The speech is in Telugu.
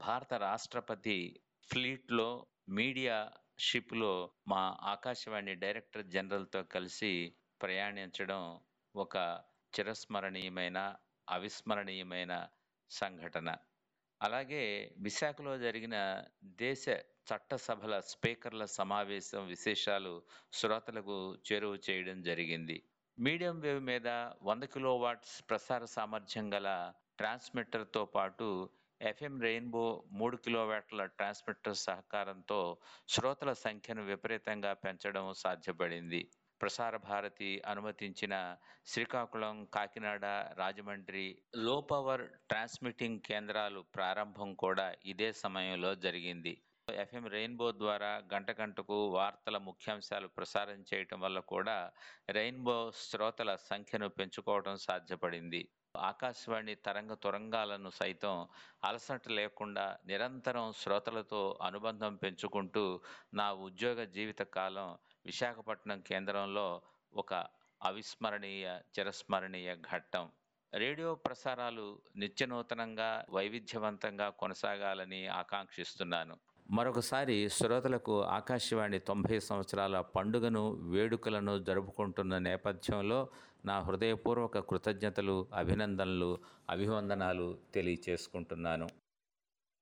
భారత రాష్ట్రపతి ఫ్లీట్లో మీడియా షిప్‌లో మా ఆకాశవాణి డైరెక్టర్ జనరల్‌తో కలిసి ప్రయాణించడం ఒక చిరస్మరణీయమైన, అవిస్మరణీయమైన సంఘటన. అలాగే విశాఖలో జరిగిన దేశ చట్టసభల స్పీకర్ల సమావేశం విశేషాలు శ్రోతలకు చేరువ చేయడం జరిగింది. మీడియం వేవ్ మీద 100 కిలోవాట్స్ ప్రసార సామర్థ్యం గల ట్రాన్స్‌మిటర్‌తో పాటు ఎఫ్ఎం రెయిన్బో 3 కిలోవాట్ల ట్రాన్స్‌మిటర్ సహకారంతో శ్రోతల సంఖ్యను విపరీతంగా పెంచడం సాధ్యపడింది. ప్రసార భారతి అనుమతించిన శ్రీకాకుళం, కాకినాడ, రాజమండ్రి లో పవర్ ట్రాన్స్‌మిటింగ్ కేంద్రాలు ప్రారంభం కూడా ఇదే సమయంలో జరిగింది. ఎఫ్ఎం రెయిన్బో ద్వారా గంట గంటకు వార్తల ముఖ్యాంశాలు ప్రసారం చేయటం వల్ల కూడా రెయిన్బో శ్రోతల సంఖ్యను పెంచుకోవడం సాధ్యపడింది. ఆకాశవాణి తరంగ తురంగాలను సైతం అలసట లేకుండా నిరంతరం శ్రోతలతో అనుబంధం పెంచుకుంటూ నా ఉద్యోగ జీవిత కాలం విశాఖపట్నం కేంద్రంలో ఒక అవిస్మరణీయ, చిరస్మరణీయ ఘట్టం. రేడియో ప్రసారాలు నిత్యనూతనంగా, వైవిధ్యవంతంగా కొనసాగాలని ఆకాంక్షిస్తున్నాను. మరొకసారి శ్రోతలకు ఆకాశవాణి 90 సంవత్సరాల పండుగను, వేడుకలను జరుపుకుంటున్న నేపథ్యంలో నా హృదయపూర్వక కృతజ్ఞతలు, అభినందనలు, అభివందనాలు తెలియచేసుకుంటున్నాను.